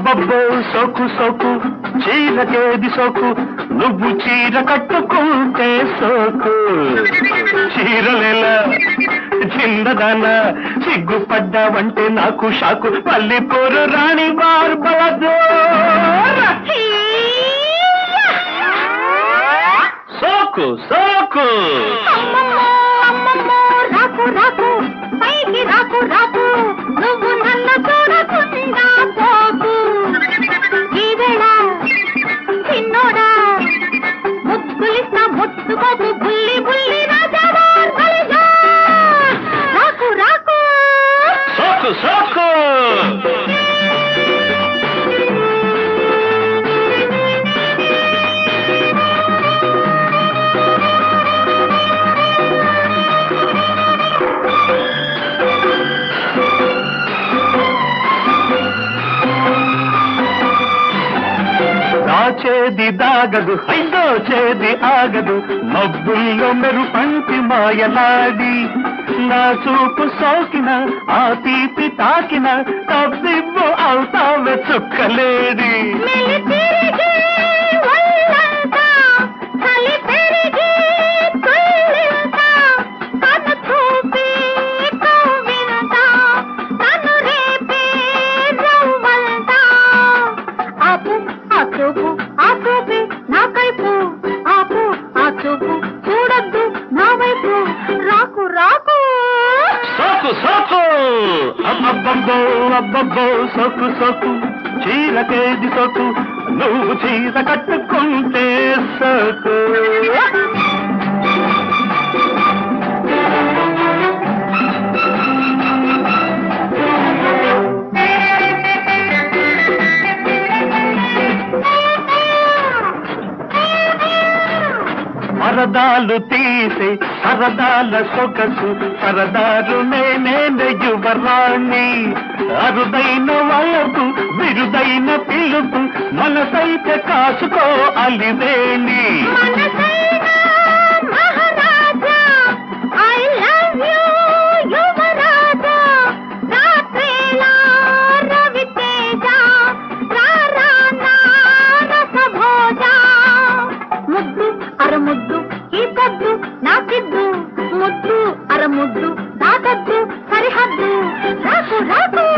అబ్బబ్బబ్బో సోకు సోకు చీరకేది సోకు నువ్వు చీర కట్టుకుంటే సోకు చీరలేలా చిన్నదాన సిగ్గుపడ్డావంటే నాకు షాకు పల్లిపూరు రాణి బార్ సోకు సోకు అమ్మమ్మో, అమ్మమ్మో, రాకు రాకు పైకి రాకు రాకు నువ్వు నన్ను చూడకుండా పోకు ఈ వేళ చిన్నోడా ముద్దులిస్తా ముట్టుకోకు బుల్లి బుల్లి రాజావా బలిగా రాకు రాకు సోకు సోకు దాచేది దాగదు హైదోచేది ఆగదు మబ్బుల్లో మెరుపంటి మాయలాడి నా చూపు సోకిన ఆ తీపి తాకిన తబ్బిబ్బు అవుతావే చుక్కలేడి మెలి తిరిగి ఒళ్ళంతా చలి పెరిగి తుళ్ళింతా కన్ను చూపి కవ్వింతా కన్ను రేపే రవ్వంతా ఆపు ఆ చూపు ఆ చూపి నా కైపు ఆపు ఆ చూపు చూడొద్దు నా వైపు రాకు రాకు సోకు సోకు అబ్బబ్బబ్బో అబ్బబ్బో సోకు సోకు చీరకేది సోకు నువ్వు చీర కట్టుకుంటే సోకు పరదాలు తీసే సరదాల సొగసు సరదారు నేనే యువరాణి అరుదైన వయసు విరుదైన పిలుపు మనసైతే కాసుకో అలివేణి మనసైన మహారాజా ఐ లవ్ యు యువరాజా రాత్రేలా రవితేజ రారానా రసభోజ ముద్దు అరముద్దు ఈ పొద్దు నాకిద్దు ముద్దు అరముద్దు దాటద్దు సరిహద్దు రాకు రాకు